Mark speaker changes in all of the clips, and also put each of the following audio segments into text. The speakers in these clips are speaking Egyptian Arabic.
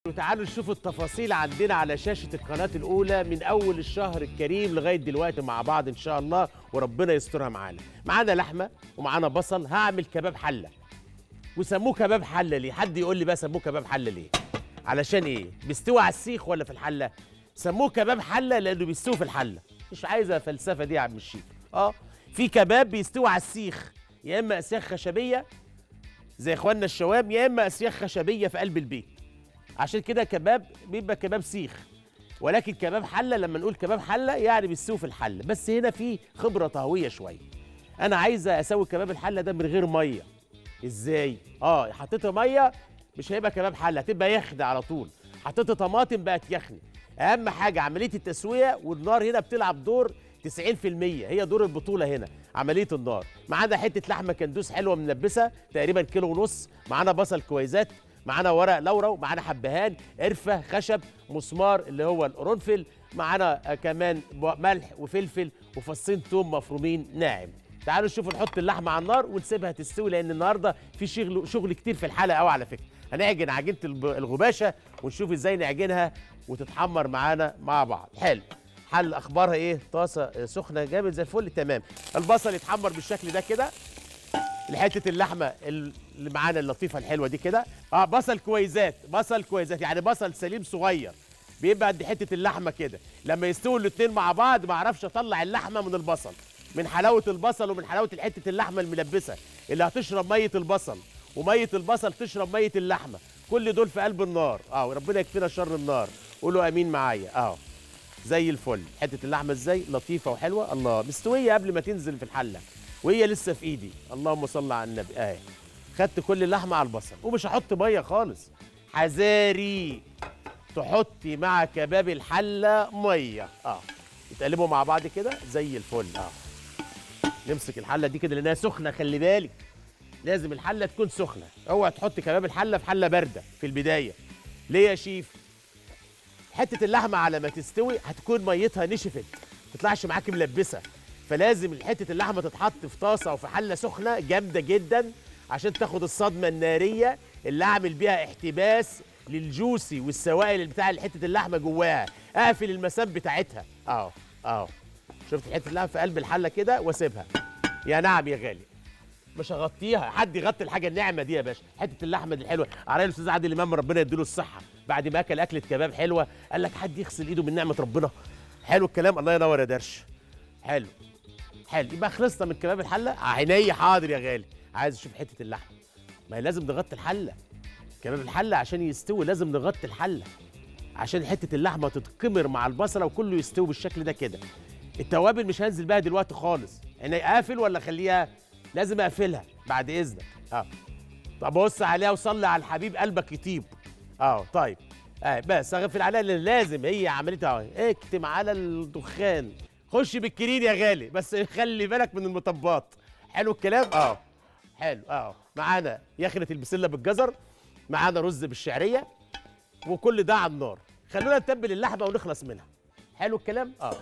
Speaker 1: وتعالوا نشوف التفاصيل عندنا على شاشة القناة الأولى من أول الشهر الكريم لغاية دلوقتي مع بعض إن شاء الله وربنا يسترها معانا معانا لحمة ومعانا بصل هعمل كباب حلة وسموه كباب حلة ليه حد يقول لي بقى سموه كباب حلة ليه علشان إيه بيستوي على السيخ ولا في الحلة سموه كباب حلة لأنه بيستوي في الحلة مش عايزة فلسفة دي يا عم الشيخ اه في كباب بيستوي على السيخ يا إما أسياخ خشبية زي إخواننا الشوام يا إما أسياخ خشبية في قلب البيت عشان كده كباب بيبقى كباب سيخ ولكن كباب حله لما نقول كباب حله يعني بيستوي في الحله بس هنا في خبره طهويه شويه انا عايزه اسوي كباب الحله ده من غير ميه ازاي اه حطيت ميه مش هيبقى كباب حله هتبقى يخن على طول حطيت طماطم بقت يخني اهم حاجه عمليه التسويه والنار هنا بتلعب دور 90% هي دور البطوله هنا عمليه النار معانا حته لحمه كندوس حلوه ملبسه تقريبا كيلو ونص معانا بصل كويزات معانا ورق لورا معانا حبهان قرفه خشب مسمار اللي هو القرنفل معانا آه، كمان ب- ملح وفلفل وفصين توم مفرومين ناعم تعالوا نشوف نحط اللحمه على النار ونسيبها تستوي لان النهارده في شغل شغل كتير في الحلقه قوي على فكره هنعجن عجينه الب- الغباشه ونشوف ازاي نعجنها وتتحمر معانا مع بعض حلو حل اخبارها ايه طاسه آه، سخنه جامد زي الفل تمام البصل يتحمر بالشكل ده كده لحته اللحمه اللي معانا اللطيفه الحلوه دي كده اه بصل كويزات بصل كويزات يعني بصل سليم صغير بيبقى قد حته اللحمه كده لما يستووا الاتنين مع بعض ما اعرفش اطلع اللحمه من البصل من حلاوه البصل ومن حلاوه حته اللحمه الملبسه اللي هتشرب ميه البصل وميه البصل تشرب ميه اللحمه كل دول في قلب النار اه وربنا يكفينا شر النار قولوا امين معايا اه زي الفل حته اللحمه ازاي لطيفه وحلوه الله مستويه قبل ما تنزل في الحله وهي لسه في ايدي اللهم صل على النبي اهي خدت كل اللحمه على البصل ومش هحط ميه خالص حذاري تحطي مع كباب الحله ميه اه يتقلبوا مع بعض كده زي الفل اه نمسك الحله دي كده لانها سخنه خلي بالك لازم الحله تكون سخنه اوعى تحط كباب الحله في حله بارده في البدايه ليه يا شيف حته اللحمه على ما تستوي هتكون ميتها نشفت ما تطلعش معاك ملبسه فلازم حته اللحمه تتحط في طاسه او في حله سخنه جامده جدا عشان تاخد الصدمه الناريه اللي اعمل بيها احتباس للجوسي والسوائل اللي بتاع حته اللحمه جواها اقفل المسام بتاعتها اهو اهو شفت حته اللحمه في قلب الحله كده واسيبها يا نعم يا غالي مش هغطيها حد يغطي الحاجه الناعمه دي يا باشا حته اللحمه دي الحلوه على الاستاذ عادل امام ربنا يديله الصحه بعد ما اكل اكله كباب حلوه قال لك حد يغسل ايده من نعمه ربنا حلو الكلام الله ينور يا درش حلو حلو يبقى خلصنا من كباب الحله عيني حاضر يا غالي عايز اشوف حته اللحمه ما هي لازم نغطي الحله كباب الحله عشان يستوي لازم نغطي الحله عشان حته اللحمه تتكمر مع البصله وكله يستوي بالشكل ده كده التوابل مش هنزل بيها دلوقتي خالص يعني اقفل ولا اخليها لازم اقفلها بعد اذنك اه طب بص عليها وصلي على الحبيب قلبك يطيب اه طيب اه بس اغفل عليها لان لازم هي عملتها اهو اكتم على الدخان خش بالكرين يا غالي بس خلي بالك من المطبات حلو الكلام اه حلو اه معانا يخنة البسله بالجزر معانا رز بالشعريه وكل ده على النار خلونا نتبل اللحمه ونخلص منها حلو الكلام اه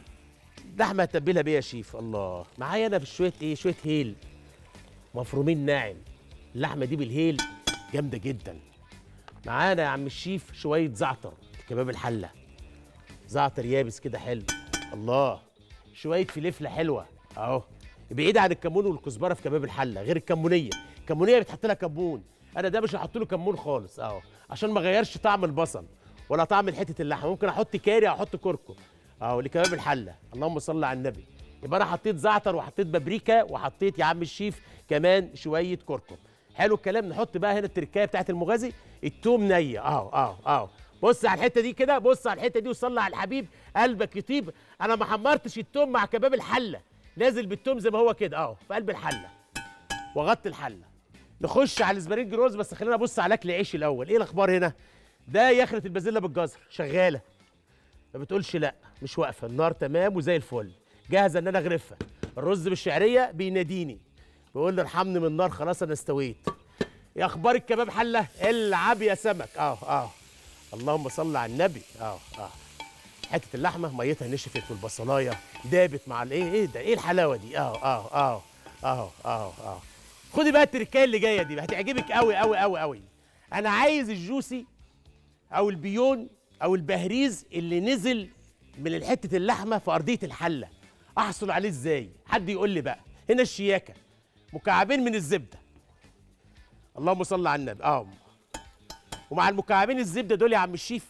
Speaker 1: لحمه هتبلها بيه يا شيف الله معايا انا بشويه ايه شويه هيل مفرومين ناعم اللحمه دي بالهيل جامده جدا معانا يا عم الشيف شويه زعتر كباب الحله زعتر يابس كده حلو الله شويه فلفله حلوه اهو بعيد عن الكمون والكزبره في كباب الحله غير الكمونيه الكمونيه بتحط لها كمون انا ده مش هحط له كمون خالص اهو عشان ما اغيرش طعم البصل ولا طعم حته اللحمه ممكن احط كاري او احط كركم اهو لكباب الحله اللهم صل على النبي يبقى انا حطيت زعتر وحطيت بابريكا وحطيت يا عم الشيف كمان شويه كركم حلو الكلام نحط بقى هنا التركايه بتاعت المغازي التوم نيه اهو اهو اهو بص على الحته دي كده بص على الحته دي وصلي على الحبيب قلبك يطيب انا ما حمرتش التوم مع كباب الحله نازل بالتوم زي ما هو كده اهو في قلب الحله وغطي الحله نخش على الاسبرينج روز بس خلينا نبص على اكل عيش الاول ايه الاخبار هنا ده يخنه البازيلا بالجزر شغاله ما بتقولش لا مش واقفه النار تمام وزي الفل جاهزه ان انا اغرفها الرز بالشعريه بيناديني بيقول لي ارحمني من النار خلاص انا استويت يا اخبار الكباب حله العب يا سمك اه اه اللهم صل على النبي اه اه حته اللحمه ميتها نشفت والبصلايه دابت مع الايه ايه ده ايه الحلاوه دي اه اه اه اه اه اه خدي بقى التركايه اللي جايه دي هتعجبك قوي قوي قوي قوي انا عايز الجوسي او البيون او البهريز اللي نزل من حته اللحمه في ارضيه الحله احصل عليه ازاي حد يقول لي بقى هنا الشياكه مكعبين من الزبده اللهم صل على النبي اه ومع المكعبين الزبده دول يا عم الشيف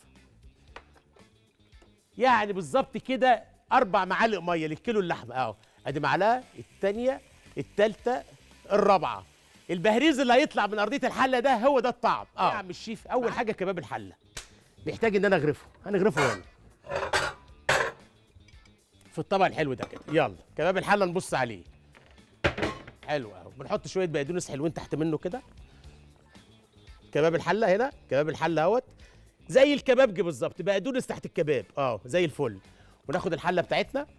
Speaker 1: يعني بالظبط كده اربع معالق ميه للكيلو اللحمه اهو ادي معلقه الثانيه الثالثه الرابعه البهريز اللي هيطلع من ارضيه الحله ده هو ده الطعم اه يا عم الشيف اول حاجه كباب الحله بيحتاج ان انا اغرفه هنغرفه هنا في الطبق الحلو ده كده يلا كباب الحله نبص عليه حلو اهو بنحط شويه بقدونس حلوين تحت منه كده كباب الحله هنا كباب الحله اهوت زي الكبابجي بالظبط بقدونس تحت الكباب اه زي الفل وناخد الحله بتاعتنا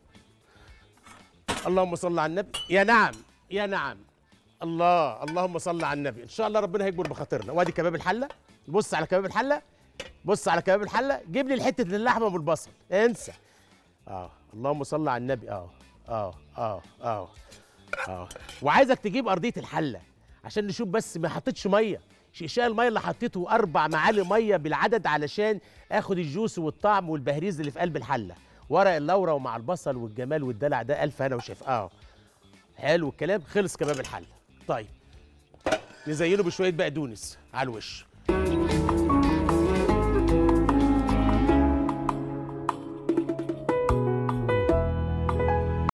Speaker 1: اللهم صل على النبي يا نعم يا نعم الله اللهم صل على النبي ان شاء الله ربنا هيكبر بخاطرنا وادي كباب الحله بص على كباب الحله بص على كباب الحله جيب لي حته اللحمه والبصل انسى اه اللهم صل على النبي اه اه اه اه اه وعايزك تجيب ارضيه الحله عشان نشوف بس ما حطيتش ميه شيشاء الميه اللي حطيته اربع معالق ميه بالعدد علشان اخد الجوس والطعم والبهريز اللي في قلب الحله ورق اللورة ومع البصل والجمال والدلع ده الف هنا وشاف اه حلو الكلام خلص كباب الحله طيب نزينه بشويه بقدونس على الوش